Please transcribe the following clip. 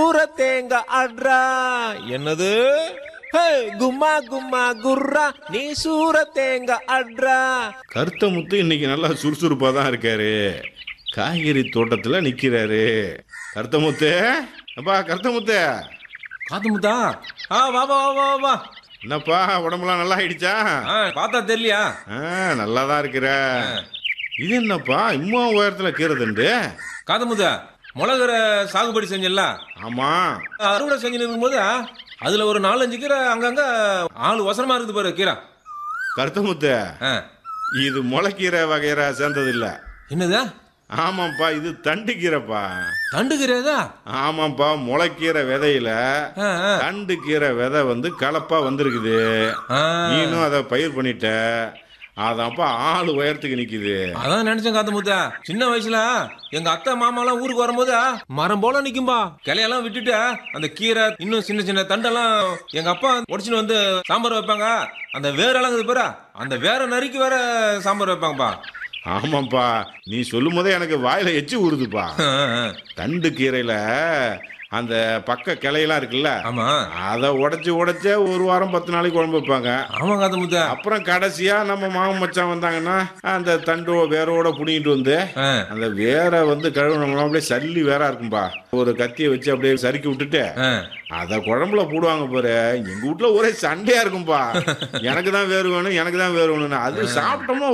சூர தேங்க அட்ரா என்னது ஹே, கும்மா கும்மா குர்ரா நீ சூர தேங்க அட்ரா கருத்த முத்து இன்னைக்கு நல்லா சுறுசுறுப்பா தான் இருக்காரு காய்கறி தோட்டத்துல நிக்கிறாரு கருத்த முத்து அப்பா கருத்த முத்து காத்து முத்தா ஆ வா வா வா, வா வா என்னப்பா உடம்புலாம் நல்லா ஆயிடுச்சா ஆ பார்த்தா தெரியலையா ஆ நல்லா தான் இருக்கிற இது என்னப்பா இம்மா உயரத்துல கீரதுண்டு காத்து முத்தா மிளகுற சாகுபடி செஞ்சல ஆமா அறுவடை செஞ்சு இருக்கும்போது அதுல ஒரு நாலஞ்சு கீரை அங்கங்க ஆளு வசனமா இருக்குது பாரு கீரை கருத்த முத்து ஆ. இது முளைக்கீரை வகையரா சேர்ந்தது இல்ல என்னதா ஆமாப்பா இது தண்டு கீரைப்பா தண்டு கீரைதா ஆமாப்பா முளைக்கீரை விதையில ஆ, ஆ. தண்டு கீரை விதை வந்து கலப்பா வந்திருக்குது ஆ. நீனும் அதை பயிர் பண்ணிட்ட அதான்ப்பா ஆள் உயரத்துக்கு நிக்குது அதான் நினைச்சேன் காத்து முத்தா சின்ன வயசுல எங்க அத்தை மாமா எல்லாம் ஊருக்கு வரும்போது மரம் போல நிக்கும்பா கிளையெல்லாம் விட்டுட்டு அந்த கீரை இன்னும் சின்ன சின்ன தண்டெல்லாம் எங்க அப்பா உடைச்சுன்னு வந்து சாம்பார் வைப்பாங்க அந்த வேரெல்லாம் இருக்குது பாரு அந்த வேற நறுக்கி வேற சாம்பார் வைப்பாங்கப்பா ஆமாப்பா நீ சொல்லும் போதே எனக்கு வாயில எச்சி ஊறுதுப்பா ஆ, ஆ. தண்டு கீரையில அந்த பக்க கிளையெல்லாம் இருக்குல்ல ஆமா அதை உடைச்சு உடைச்சே ஒரு வாரம் பத்து நாளைக்கு குழம்பு வைப்பாங்க ஆமா காத்து முத்தா அப்புறம் கடைசியா நம்ம மாமன் மச்சான் வந்தாங்கன்னா அந்த தண்டு வேரோட புடிங்கிட்டு வந்து ஆ. அந்த வேரை வந்து கழுவுனோம்னா அப்படியே சல்லி வேறா இருக்கும்பா ஒரு கத்தியை வச்சு அப்படியே சறுக்கி விட்டுட்டு ஆ. அத குழம்புல போடுவாங்க பாரு எங்க வீட்ல ஒரே சண்டையா இருக்கும்பா எனக்கு தான் வேறு வேணும் எனக்கு தான் வேறு வேணும்னு அது சாப்பிட்டோம்னா